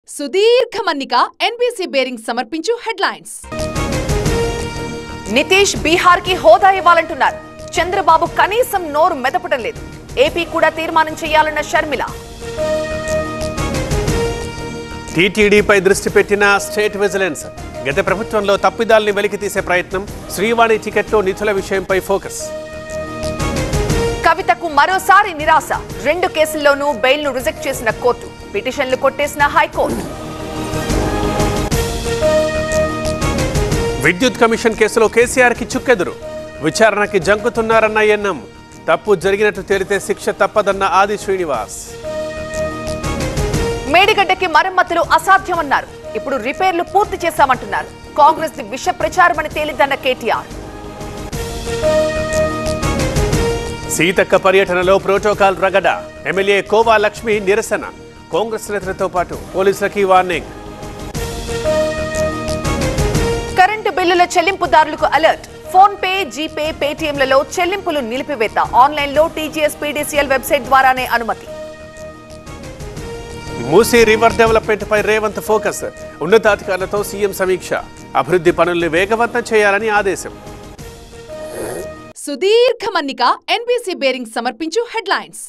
సుదీర్ఘ మన్నిక NBC bearing సమర్పించు హెడ్లైన్స్ నితీష్ బీహార్ కి హోదా ఇవ్వాలంటున్నారు చంద్రబాబు కనీసం నోరు మెదపడం లేదు ఏపీ కూడా తీర్మానం చేయాలన్న షర్మిల టీటీడీపై దృష్టి పెట్టిన స్టేట్ విజిలెన్స్ గత ప్రభుత్వంలో తప్పిదాల్ని వెలికి తీసే ప్రయత్నం శ్రీవాణి టికెట్లో నిధుల విషయంపై ఫోకస్ కవితకు మరోసారి నిరాశ రెండు కేసుల్లోనూ బెయిల్ ను రిజెక్ట్ చేసిన కోర్టు పిటిషన్లు కొట్టేసిన హైకోర్టు విద్యుత్ కమిషన్ కేసులో కేసీఆర్కి చుక్కెదురు విచారణకి జంకుతున్నారన్న ఎన్నం తప్పు జరిగినట్టు తేలితే శిక్ష తప్పదన్న ఆది శ్రీనివాస్ మేడిగడ్డకి మరమ్మతులు అసాధ్యమన్నారు ఇప్పుడు రిపేర్లు పూర్తి చేశామంటున్నారు కాంగ్రెస్ ది విష ప్రచారమని తేలిందన్న కేటీఆర్ సీతక్క పర్యటనలో ప్రోటోకాల్ రగడ ఎమ్మెల్యే కోవా లక్ష్మి నిరసన కాంగ్రెస్ నేతలతో పాటు పోలీసులకి వార్నింగ్ కరెంటు బిల్లుల చెల్లింపుదారులకు అలర్ట్ ఫోన్ పే జీపే పేటీఎంలలో చెల్లింపులు నిలిపివేత ఆన్లైన్లో టీజీఎస్ పీడీసీఎల్ వెబ్సైట్ ద్వారానే అనుమతి మూసీ రివర్ డెవలప్మెంట్ పై రేవంత్ ఫోకస్ ఉన్నతాధికారులతో సీఎం సమీక్ష అభివృద్ధి పనుల్ని వేగవంతం చేయాలని ఆదేశం సుదీర్ఘ మన్నిక ఎన్బీసీ బేరింగ్ సమర్పించు హెడ్లైన్స్